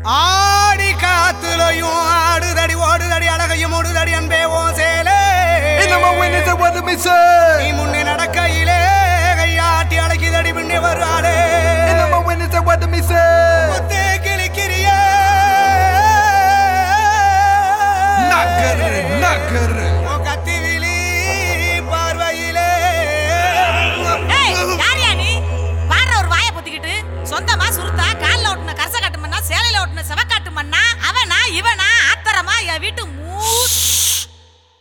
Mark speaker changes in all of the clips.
Speaker 1: ஆடி காத்துலையும் ஆடுதடி ஓடுதடி அழகையும் ஓடுதடி அன்பே ஓ சேலே
Speaker 2: In my winners, I want to be
Speaker 1: நீ
Speaker 2: said.
Speaker 1: முன்னே நடக்கையிலே கையாட்டி அழைக்குதடி பின்னே வருவாளே
Speaker 2: In my winners, I want to be said.
Speaker 1: முத்தே கிளிக்கிறியே
Speaker 2: Nagger, nagger.
Speaker 1: உன் கத்திவிழி பார்வையிலே
Speaker 3: ஏய், யார்யா நீ? பாடுற ஒரு வாயை பொத்திக்கிட்டு, சொந்தமா சுருத்தா, கால்ல ஒட்டுன கரச காட்டு மண்ணா, சேலையில ஒட்டுன செவக்காட்டு மண்ணா, அவனா, இவனா, ஆத்தரமா, என் வீட்டு மூ-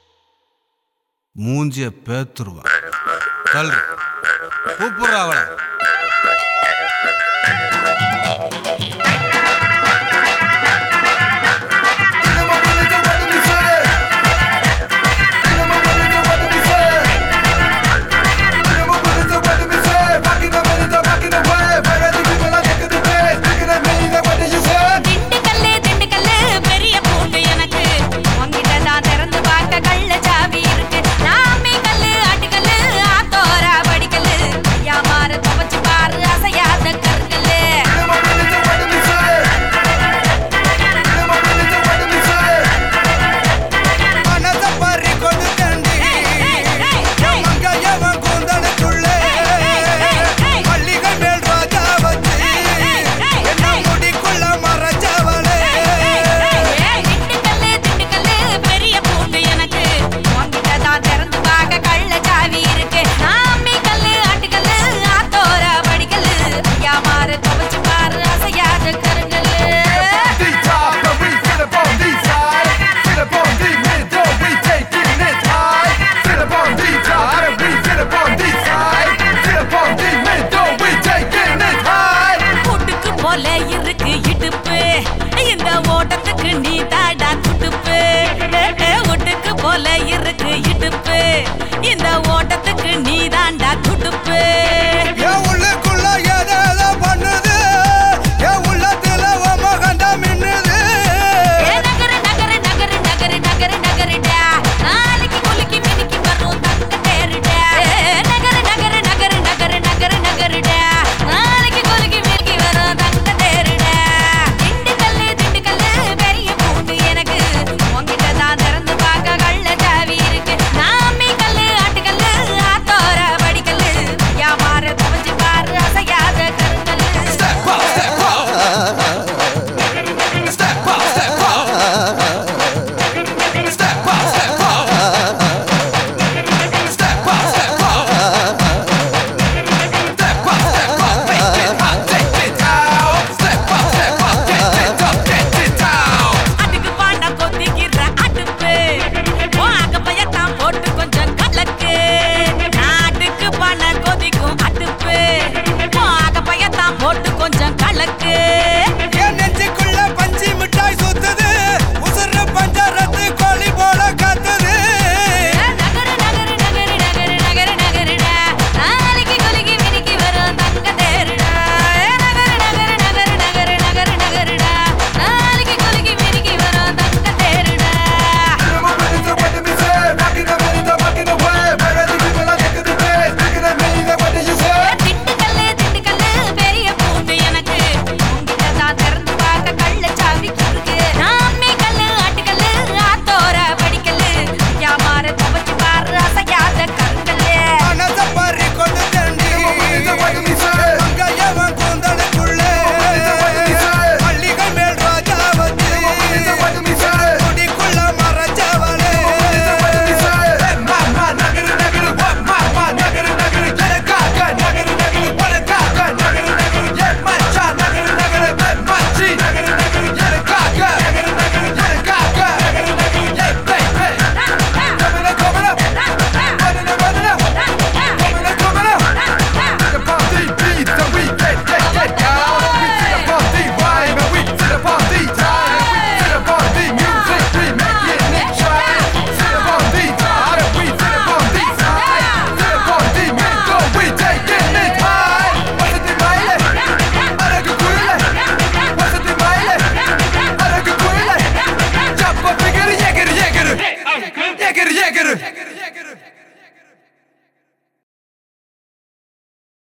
Speaker 4: மூஞ்சிய பேத்துருவா தள்ளு கூப்பிடுறா அவளை